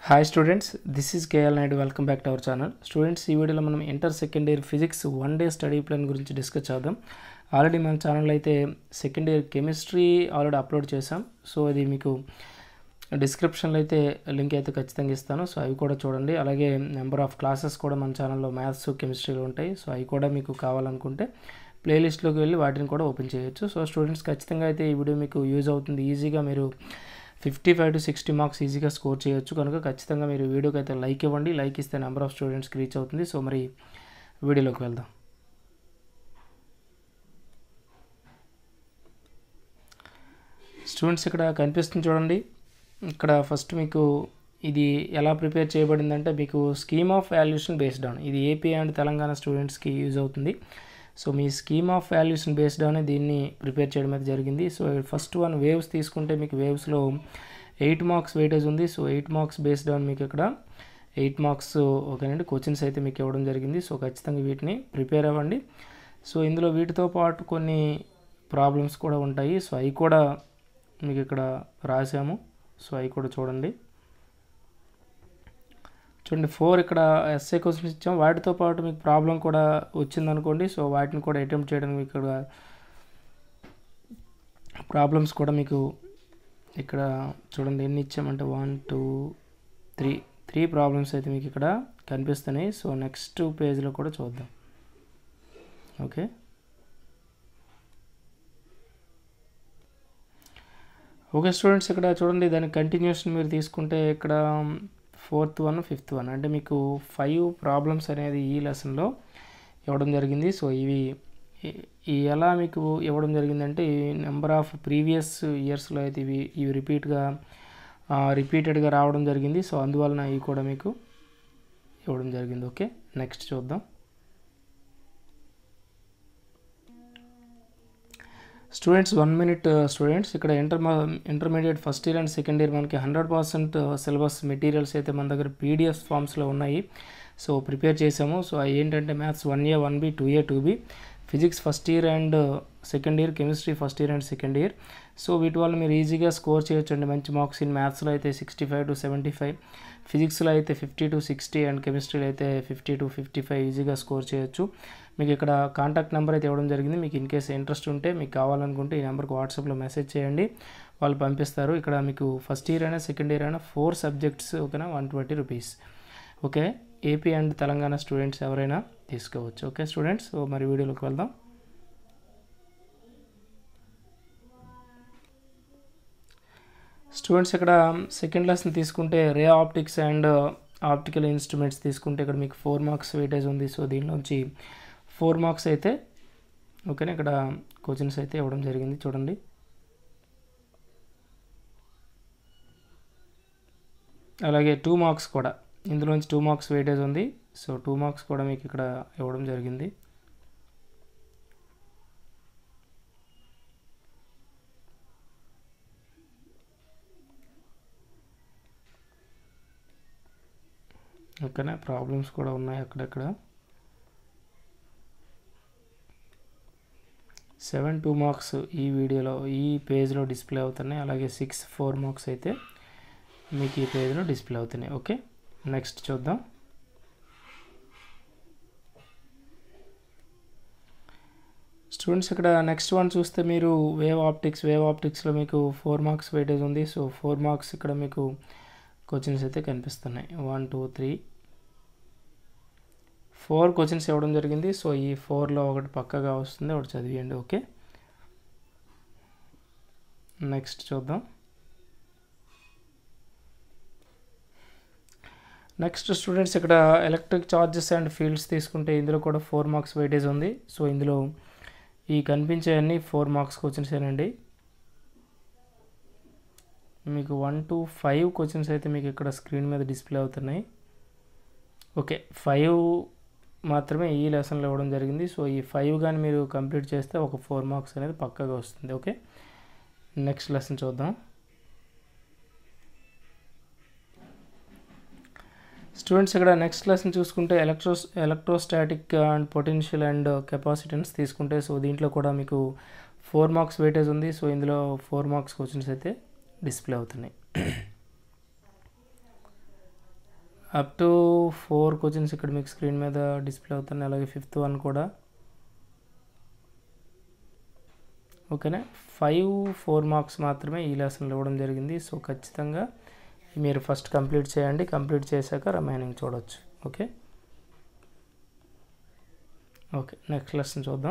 hi students this is KL Naidu welcome back to our channel students ఈ వీడియోలో మనం inter second year physics one day study plan గురించి discuss చేద్దాం already మన channel అయితే second year chemistry already upload చేసాం so అది మీకు డిస్క్రిప్షన్లో అయితే లింక్ అయితే ఖచ్చితంగా ఇస్తాను సో అవి కూడా చూడండి అలాగే నెంబర్ ఆఫ్ క్లాసెస్ కూడా మన ఛానల్లో మ్యాథ్స్ కెమిస్ట్రీలో ఉంటాయి సో అవి కూడా మీకు కావాలనుకుంటే ప్లేలిస్ట్లోకి వెళ్ళి వాటిని కూడా ఓపెన్ చేయొచ్చు సో స్టూడెంట్స్ ఖచ్చితంగా అయితే ఈ వీడియో మీకు యూజ్ అవుతుంది ఈజీగా మీరు fifty five to sixty marks ఈజీగా స్కోర్ చేయొచ్చు కనుక ఖచ్చితంగా మీరు వీడియోకి అయితే లైక్ ఇవ్వండి లైక్ ఇస్తే నెంబర్ ఆఫ్ స్టూడెంట్స్కి రీచ్ అవుతుంది సో మరి వీడియోలోకి వెళ్దాం స్టూడెంట్స్ ఇక్కడ కనిపిస్తుంది చూడండి ఇక్కడ ఫస్ట్ మీకు ఇది ఎలా ప్రిపేర్ చేయబడిందంటే మీకు scheme of valuation based on ఇది ఏపీ అండ్ తెలంగాణ స్టూడెంట్స్కి యూజ్ అవుతుంది సో మీ scheme of valuation based on దీన్ని ప్రిపేర్ చేయడం అయితే జరిగింది సో ఫస్ట్ వన్ వేవ్స్ తీసుకుంటే మీకు వేవ్స్లో ఎయిట్ మార్క్స్ వెయిటేజ్ ఉంది so eight marks based on మీకు ఇక్కడ ఎయిట్ మార్క్స్ ఓకేనండి క్వశ్చన్స్ అయితే మీకు ఇవ్వడం జరిగింది సో ఖచ్చితంగా వీటిని ప్రిపేర్ అవ్వండి సో ఇందులో వీటితో పాటు కొన్ని ప్రాబ్లమ్స్ కూడా ఉంటాయి సో అవి కూడా మీకు ఇక్కడ రాసాము సో అవి కూడా చూడండి చూడండి ఫోర్ ఇక్కడ ఎస్ఏ క్వశ్చన్స్ ఇచ్చాం వాటితో పాటు మీకు ప్రాబ్లం కూడా వచ్చిందనుకోండి సో వాటిని కూడా అటెంప్ట్ చేయడానికి ఇక్కడ ప్రాబ్లమ్స్ కూడా మీకు ఇక్కడ చూడండి ఎన్ని ఇచ్చామంటే one two three three problems అయితే మీకు ఇక్కడ కనిపిస్తున్నాయి సో నెక్స్ట్ పేజ్లో కూడా చూద్దాం ఓకే ఓకే స్టూడెంట్స్ ఇక్కడ చూడండి దాని కంటిన్యూషన్ మీరు తీసుకుంటే ఇక్కడ ఫోర్త్ వన్ ఫిఫ్త్ వన్ అంటే మీకు ఫైవ్ ప్రాబ్లమ్స్ అనేది ఈ లెసన్లో ఇవ్వడం జరిగింది సో ఇవి ఈ ఎలా మీకు ఇవ్వడం జరిగిందంటే ఈ నెంబర్ ఆఫ్ ప్రీవియస్ ఇయర్స్లో అయితే ఇవి ఇవి రిపీట్గా రిపీటెడ్గా రావడం జరిగింది సో అందువలన ఇవి కూడా మీకు ఇవ్వడం జరిగింది ఓకే నెక్స్ట్ చూద్దాం స్టూడెంట్స్ వన్ మినిట్ స్టూడెంట్స్ ఇక్కడ inter intermediate first year and second year మనకి హండ్రెడ్ పర్సెంట్ సిలబస్ మెటీరియల్స్ అయితే మన దగ్గర పీడిఎఫ్ ఫామ్స్లో ఉన్నాయి సో ప్రిపేర్ చేసాము సో అవి ఏంటంటే maths one A one B two A two B physics first year and second year chemistry first year and second year so వీటి వల్ల మీరు ఈజీగా స్కోర్ చేయొచ్చు అండి మంచి మార్క్స్ ఇన్ మ్యాథ్స్లో అయితే sixty five to seventy five ఫిజిక్స్లో అయితే ఫిఫ్టీ టు సిక్స్టీ అండ్ కెమిస్ట్రీలో అయితే ఫిఫ్టీ టు ఫిఫ్టీ ఫైవ్ ఈజీగా స్కోర్ చేయొచ్చు మీకు ఇక్కడ కాంటాక్ట్ నెంబర్ అయితే ఇవ్వడం జరిగింది మీకు ఇన్ కేస్ ఇంట్రెస్ట్ ఉంటే మీకు కావాలనుకుంటే ఈ నెంబర్కి వాట్సాప్లో మెసేజ్ చేయండి వాళ్ళు పంపిస్తారు ఇక్కడ మీకు ఫస్ట్ ఇయర్ అయినా సెకండ్ ఇయర్ అయినా ఫోర్ సబ్జెక్ట్స్ ఓకేనా one twenty rupees okay AP and Telangana students ఎవరైనా తీసుకోవచ్చు ఓకే స్టూడెంట్స్ సో మరి వీడియోలోకి వెళ్దాం స్టూడెంట్స్ ఇక్కడ సెకండ్ లెసన్ తీసుకుంటే ray optics and optical instruments తీసుకుంటే ఇక్కడ మీకు ఫోర్ మార్క్స్ వెయిటేజ్ ఉంది సో దీనిలోంచి ఫోర్ మార్క్స్ అయితే ఓకేనా ఇక్కడ క్వశ్చన్స్ అయితే ఇవ్వడం జరిగింది చూడండి అలాగే టూ మార్క్స్ కూడా ఇందులోంచి టూ మార్క్స్ వెయిటేజ్ ఉంది సో టూ మార్క్స్ కూడా మీకు ఇక్కడ ఇవ్వడం జరిగింది ఓకేనా ప్రాబ్లమ్స్ కూడా ఉన్నాయి అక్కడక్కడ సెవెన్ టూ మార్క్స్ ఈ వీడియోలో ఈ పేజ్లో డిస్ప్లే అవుతున్నాయి అలాగే సిక్స్ ఫోర్ మార్క్స్ అయితే మీకు ఈ పేజ్లో డిస్ప్లే అవుతున్నాయి ఓకే నెక్స్ట్ చూద్దాం స్టూడెంట్స్ ఇక్కడ నెక్స్ట్ వన్ చూస్తే మీరు వేవ్ ఆప్టిక్స్ వేవ్ ఆప్టిక్స్లో మీకు ఫోర్ మార్క్స్ వెయిటేజ్ ఉంది సో ఫోర్ మార్క్స్ ఇక్కడ మీకు క్వశ్చన్స్ అయితే కనిపిస్తున్నాయి one two three four questions ఇవ్వడం జరిగింది సో ఈ ఫోర్లో ఒకటి పక్కగా వస్తుంది ఒకటి చదివేయండి ఓకే నెక్స్ట్ చూద్దాం నెక్స్ట్ స్టూడెంట్స్ ఇక్కడ ఎలక్ట్రిక్ చార్జెస్ అండ్ ఫీల్డ్స్ తీసుకుంటే ఇందులో కూడా ఫోర్ మార్క్స్ వెయిటేజ్ ఉంది సో ఇందులో ఈ కనిపించే అన్ని ఫోర్ మార్క్స్ క్వశ్చన్స్ ఏనండి మీకు వన్ టు ఫైవ్ క్వశ్చన్స్ అయితే మీకు ఇక్కడ స్క్రీన్ మీద డిస్ప్లే అవుతున్నాయి ఓకే ఫైవ్ మాత్రమే ఈ లెసన్లో ఇవ్వడం జరిగింది సో ఈ ఫైవ్ కానీ మీరు కంప్లీట్ చేస్తే ఒక ఫోర్ మార్క్స్ అనేది పక్కగా వస్తుంది ఓకే నెక్స్ట్ లెసన్ చూద్దాం స్టూడెంట్స్ ఇక్కడ నెక్స్ట్ లెసన్ చూసుకుంటే electro electrostatic and potential and capacitance తీసుకుంటే సో దీంట్లో కూడా మీకు ఫోర్ మార్క్స్ వెయిటేజ్ ఉంది సో ఇందులో ఫోర్ మార్క్స్ క్వశ్చన్స్ అయితే డిస్ప్లే అవుతున్నాయి అప్ టు ఫోర్ క్వశ్చన్స్ ఇక్కడ మీకు స్క్రీన్ మీద డిస్ప్లే అవుతున్నాయి అలాగే ఫిఫ్త్ వన్ కూడా ఓకేనా ఫైవ్ ఫోర్ మార్క్స్ మాత్రమే ఈ లెసన్లో ఇవ్వడం జరిగింది సో ఖచ్చితంగా మీరు ఫస్ట్ కంప్లీట్ చేయండి కంప్లీట్ చేశాక రిమైనింగ్ చూడొచ్చు ఓకే ఓకే నెక్స్ట్ లెసన్ చూద్దాం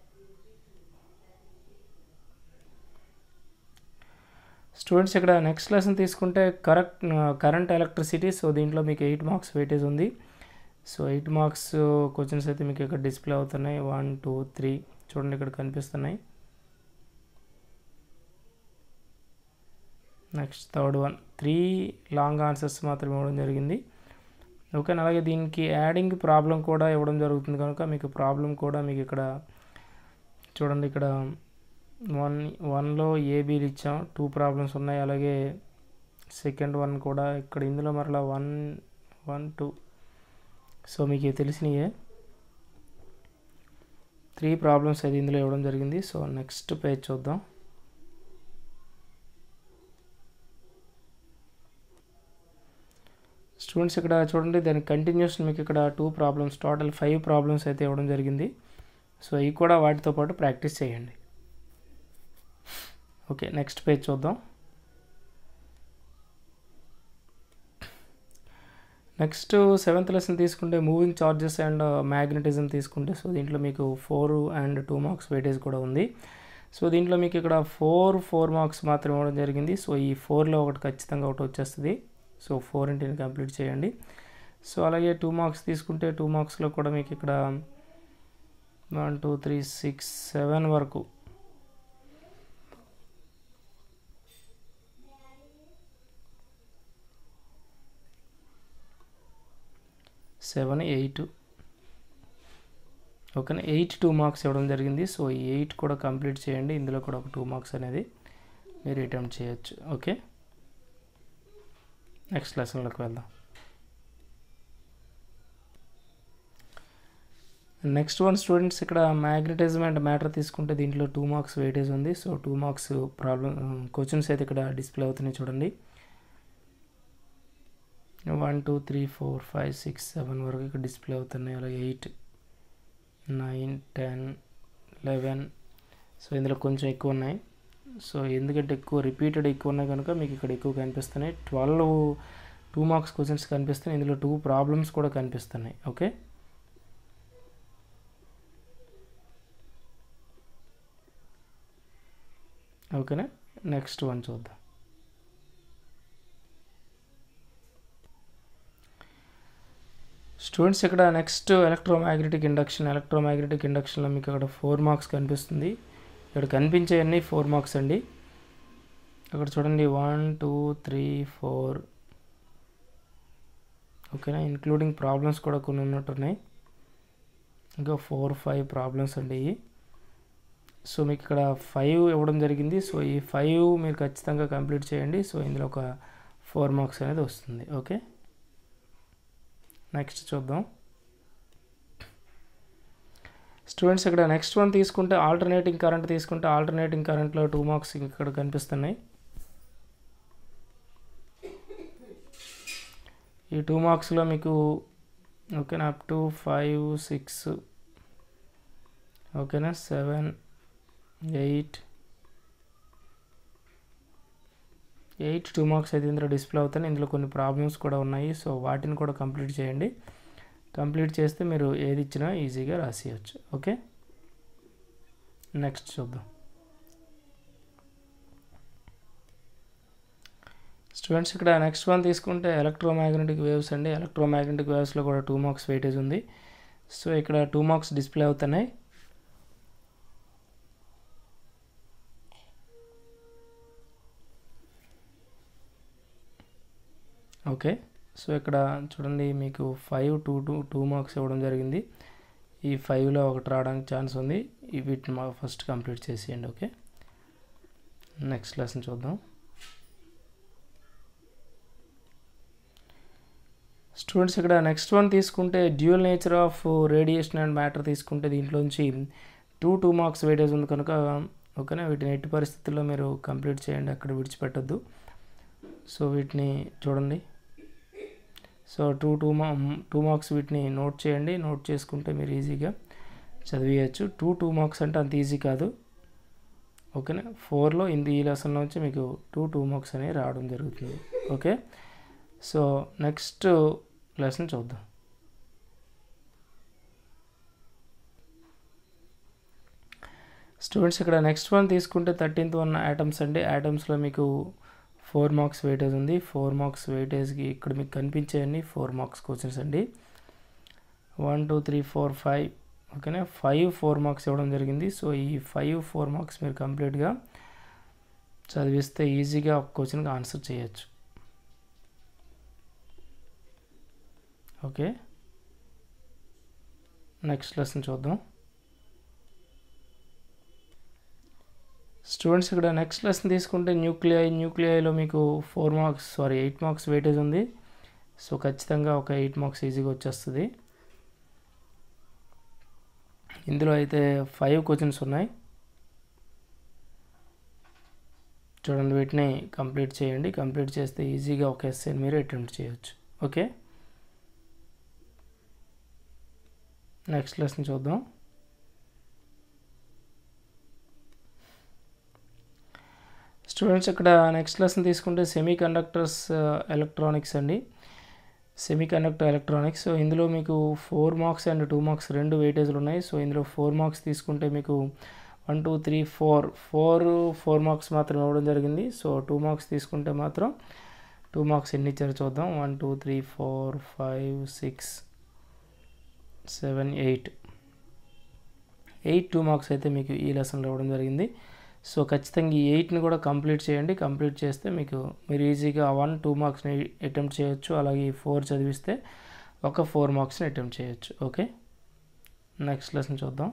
స్టూడెంట్స్ ఇక్కడ నెక్స్ట్ లెసన్ తీసుకుంటే కరెక్ట్ కరెంట్ ఎలక్ట్రిసిటీ సో దీంట్లో మీకు ఎయిట్ మార్క్స్ వెయిటేజ్ ఉంది సో ఎయిట్ మార్క్స్ క్వశ్చన్స్ అయితే మీకు ఇక్కడ డిస్ప్లే అవుతున్నాయి వన్ టూ త్రీ చూడండి ఇక్కడ కనిపిస్తున్నాయి next third one three long answers మాత్రం ఇవ్వడం జరిగింది ఓకే అలాగే దీనికి యాడింగ్ ప్రాబ్లం కూడా ఇవ్వడం జరుగుతుంది కనుక మీకు ప్రాబ్లం కూడా మీకు ఇక్కడ చూడండి ఇక్కడ వన్ వన్లో ఏబీలు ఇచ్చాం టూ ప్రాబ్లమ్స్ ఉన్నాయి అలాగే సెకండ్ వన్ కూడా ఇక్కడ ఇందులో మరలా వన్ వన్ టూ సో మీకు తెలిసినయే త్రీ ప్రాబ్లమ్స్ అయితే ఇందులో ఇవ్వడం జరిగింది సో నెక్స్ట్ పేజ్ చూద్దాం స్టూడెంట్స్ ఇక్కడ చూడండి దాని కంటిన్యూషన్ మీకు ఇక్కడ two problems total five problems అయితే ఇవ్వడం జరిగింది సో ఇవి కూడా వాటితో పాటు ప్రాక్టీస్ చేయండి ఓకే నెక్స్ట్ పేజ్ చూద్దాం నెక్స్ట్ సెవెంత్ లెసన్ తీసుకుంటే మూవింగ్ చార్జెస్ అండ్ మ్యాగ్నెటిజం తీసుకుంటే సో దీంట్లో మీకు four and two marks weightage కూడా ఉంది సో దీంట్లో మీకు ఇక్కడ ఫోర్ ఫోర్ మార్క్స్ మాత్రం ఇవ్వడం జరిగింది సో ఈ ఫోర్లో ఒకటి ఖచ్చితంగా ఒకటి వచ్చేస్తుంది సో ఫోర్ ఇంటిని కంప్లీట్ చేయండి సో అలాగే టూ మార్క్స్ తీసుకుంటే టూ మార్క్స్లో కూడా మీకు ఇక్కడ one two three six seven వరకు సెవెన్ ఎయిట్ ఓకేనా ఎయిట్ టూ మార్క్స్ ఇవ్వడం జరిగింది సో ఈ ఎయిట్ కూడా కంప్లీట్ చేయండి ఇందులో కూడా ఒక టూ మార్క్స్ అనేది మీరు అటెంప్ట్ చేయొచ్చు ఓకే నెక్స్ట్ లెసన్లోకి వెళ్దాం నెక్స్ట్ వన్ స్టూడెంట్స్ ఇక్కడ మ్యాగ్నెటిజం అండ్ మ్యాటర్ తీసుకుంటే దీంట్లో టూ మార్క్స్ వెయిటేజ్ ఉంది so two marks problem questions అయితే ఇక్కడ డిస్ప్లే అవుతున్నాయి చూడండి one two three four five six seven వరకు ఇక్కడ డిస్ప్లే అవుతున్నాయి అలాగే eight nine ten eleven so ఇందులో కొంచెం ఎక్కువ ఉన్నాయి సో ఎందుకంటే ఎక్కువ రిపీటెడ్ ఎక్కువ ఉన్నాయి కనుక మీకు ఇక్కడ ఎక్కువ కనిపిస్తున్నాయి ట్వెల్వ్ టూ మార్క్స్ క్వశ్చన్స్ కనిపిస్తున్నాయి ఇందులో టూ ప్రాబ్లమ్స్ కూడా కనిపిస్తున్నాయి ఓకే ఓకేనా నెక్స్ట్ వన్ చూద్దాం స్టూడెంట్స్ ఇక్కడ నెక్స్ట్ ఎలక్ట్రోమాగ్నెటిక్ ఇండక్షన్ ఎలక్ట్రోమాగ్నెటిక్ ఇండక్షన్లో మీకు అక్కడ ఫోర్ మార్క్స్ కనిపిస్తుంది ఇక్కడ కనిపించేవన్నీ ఫోర్ మార్క్స్ అండి అక్కడ చూడండి వన్ టూ త్రీ ఫోర్ ఓకేనా ఇంక్లూడింగ్ ప్రాబ్లమ్స్ కూడా కొన్ని ఉన్నట్టున్నాయి ఇంకా ఫోర్ ఫైవ్ ప్రాబ్లమ్స్ అండి ఇవి సో మీకు ఇక్కడ ఫైవ్ ఇవ్వడం జరిగింది సో ఈ ఫైవ్ మీరు ఖచ్చితంగా కంప్లీట్ చేయండి సో ఇందులో ఒక ఫోర్ మార్క్స్ అనేది వస్తుంది ఓకే నెక్స్ట్ చూద్దాం స్టూడెంట్స్ ఇక్కడ నెక్స్ట్ వన్ తీసుకుంటే ఆల్టర్నేటింగ్ కరెంట్ తీసుకుంటే ఆల్టర్నేటింగ్ కరెంట్లో టూ మార్క్స్ ఇక్కడ కనిపిస్తున్నాయి ఈ టూ మార్క్స్లో మీకు ఓకేనా అప్ టు ఫైవ్ సిక్స్ ఓకేనా seven eight eight two marks అయితే ఇందులో డిస్ప్లే అవుతాయి ఇందులో కొన్ని ప్రాబ్లమ్స్ కూడా ఉన్నాయి సో వాటిని కూడా కంప్లీట్ చేయండి కంప్లీట్ చేస్తే మీరు ఏది ఇచ్చినా ఈజీగా రాసేయచ్చు ఓకే నెక్స్ట్ చూద్దాం స్టూడెంట్స్ ఇక్కడ నెక్స్ట్ వన్ తీసుకుంటే ఎలక్ట్రోమాగ్నెటిక్ వేవ్స్ అండి ఎలక్ట్రోమాగ్నెటిక్ వేవ్స్లో కూడా టూ మార్క్స్ వెయిటేజ్ ఉంది సో ఇక్కడ టూ మార్క్స్ డిస్ప్లే అవుతున్నాయి ఓకే సో ఇక్కడ చూడండి మీకు five two two two marks ఇవ్వడం జరిగింది ఈ ఫైవ్లో ఒకటి రావడానికి ఛాన్స్ ఉంది ఈ వీటిని మా ఫస్ట్ కంప్లీట్ చేసేయండి ఓకే నెక్స్ట్ లెసన్ చూద్దాం స్టూడెంట్స్ ఇక్కడ నెక్స్ట్ వన్ తీసుకుంటే dual nature of radiation and matter తీసుకుంటే దీంట్లోంచి టూ టూ మార్క్స్ వెయిటేజ్ ఉంది కనుక ఓకేనా వీటిని ఎట్టి పరిస్థితుల్లో మీరు కంప్లీట్ చేయండి అక్కడ విడిచిపెట్టద్దు సో వీటిని చూడండి సో టూ టూ మా టూ మార్క్స్ వీటిని నోట్ చేయండి నోట్ చేసుకుంటే మీరు ఈజీగా చదివేయచ్చు టూ టూ మార్క్స్ అంటే అంత ఈజీ కాదు ఓకేనా ఫోర్లో ఇంది ఈ లెసన్ నుంచి మీకు టూ టూ మార్క్స్ అనేవి రావడం జరుగుతుంది ఓకే సో నెక్స్ట్ లెసన్ చూద్దాం స్టూడెంట్స్ ఇక్కడ నెక్స్ట్ వన్ తీసుకుంటే థర్టీన్త్ వన్ ఐటమ్స్ అండి ఐటమ్స్లో మీకు ఫోర్ మార్క్స్ వెయిటేజ్ ఉంది ఫోర్ మార్క్స్ వెయిటేజ్కి ఇక్కడ మీకు కనిపించేవన్నీ ఫోర్ మార్క్స్ క్వశ్చన్స్ అండి one two three four five ఓకేనా ఫైవ్ ఫోర్ మార్క్స్ ఇవ్వడం జరిగింది సో ఈ ఫైవ్ ఫోర్ మార్క్స్ మీరు కంప్లీట్గా చదివిస్తే ఈజీగా ఒక క్వశ్చన్కి ఆన్సర్ చేయొచ్చు ఓకే నెక్స్ట్ లెసన్ చూద్దాం స్టూడెంట్స్ ఇక్కడ నెక్స్ట్ లెసన్ తీసుకుంటే న్యూక్లియై న్యూక్లియైలో మీకు four marks sorry eight marks weightage ఉంది సో ఖచ్చితంగా ఒక ఎయిట్ మార్క్స్ ఈజీగా వచ్చేస్తుంది ఇందులో అయితే ఫైవ్ క్వశ్చన్స్ ఉన్నాయి చూడండి వీటిని కంప్లీట్ చేయండి కంప్లీట్ చేస్తే ఈజీగా ఒక ఎస్ఏని మీరు అటెంప్ట్ చేయొచ్చు ఓకే నెక్స్ట్ లెసన్ చూద్దాం స్టూడెంట్స్ ఇక్కడ నెక్స్ట్ లెసన్ తీసుకుంటే సెమీ కండక్టర్స్ ఎలక్ట్రానిక్స్ అండి సెమీ కండక్టర్ ఎలక్ట్రానిక్స్ సో ఇందులో మీకు four marks and two marks రెండు వెయిటేజ్లు ఉన్నాయి సో ఇందులో ఫోర్ మార్క్స్ తీసుకుంటే మీకు one two three four four four marks మాత్రం ఇవ్వడం జరిగింది సో టూ మార్క్స్ తీసుకుంటే మాత్రం టూ మార్క్స్ ఎన్ని ఇచ్చారో చూద్దాం one two three four five six seven eight eight two marks అయితే మీకు ఈ లెసన్లో ఇవ్వడం జరిగింది సో ఖచ్చితంగా ఈ ఎయిట్ని కూడా కంప్లీట్ చేయండి కంప్లీట్ చేస్తే మీకు మీరు ఈజీగా వన్ టూ మార్క్స్ని అటెంప్ట్ చేయొచ్చు అలాగే ఫోర్ చదివిస్తే ఒక ఫోర్ మార్క్స్ని అటెంప్ట్ చేయొచ్చు ఓకే నెక్స్ట్ లెసన్ చూద్దాం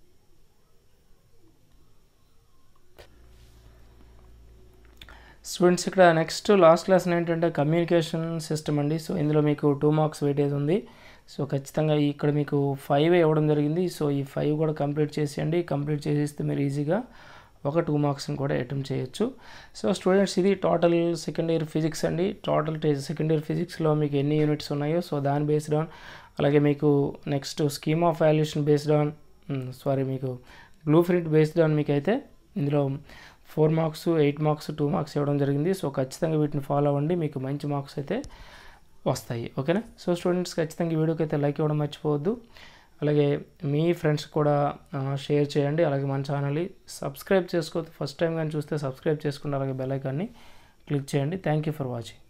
స్టూడెంట్స్ ఇక్కడ నెక్స్ట్ లాస్ట్ లెసన్ ఏంటంటే కమ్యూనికేషన్ సిస్టమ్ అండి సో ఇందులో మీకు టూ మార్క్స్ వెయిటేజ్ ఉంది సో ఖచ్చితంగా ఇక్కడ మీకు ఫైవ్ ఇవ్వడం జరిగింది సో ఈ ఫైవ్ కూడా కంప్లీట్ చేసేయండి కంప్లీట్ చేసేస్తే మీరు ఈజీగా ఒక టూ మార్క్స్ని కూడా అటెంప్ట్ చేయొచ్చు సో స్టూడెంట్స్ ఇది టోటల్ సెకండ్ ఇయర్ ఫిజిక్స్ అండి టోటల్ సెకండ్ ఇయర్ ఫిజిక్స్లో మీకు ఎన్ని యూనిట్స్ ఉన్నాయో సో దాని బేస్డ్ ఆన్ అలాగే మీకు next scheme of valuation based on sorry మీకు బ్లూ ప్రింట్ బేస్డ్ ఆన్ మీకు అయితే ఇందులో four marks eight marks two marks ఇవ్వడం జరిగింది సో ఖచ్చితంగా వీటిని ఫాలో అవ్వండి మీకు మంచి మార్క్స్ అయితే వస్తాయి ఓకేనా సో స్టూడెంట్స్ ఖచ్చితంగా ఈ వీడియోకి అయితే లైక్ ఇవ్వడం మర్చిపోవద్దు అలాగే మీ ఫ్రెండ్స్ కూడా షేర్ చేయండి అలాగే మన ఛానల్ని సబ్స్క్రైబ్ చేసుకోవద్దు ఫస్ట్ టైం కానీ చూస్తే సబ్స్క్రైబ్ చేసుకోండి అలాగే బెల్ ఐకాన్ని క్లిక్ చేయండి థ్యాంక్ యూ ఫర్ వాచింగ్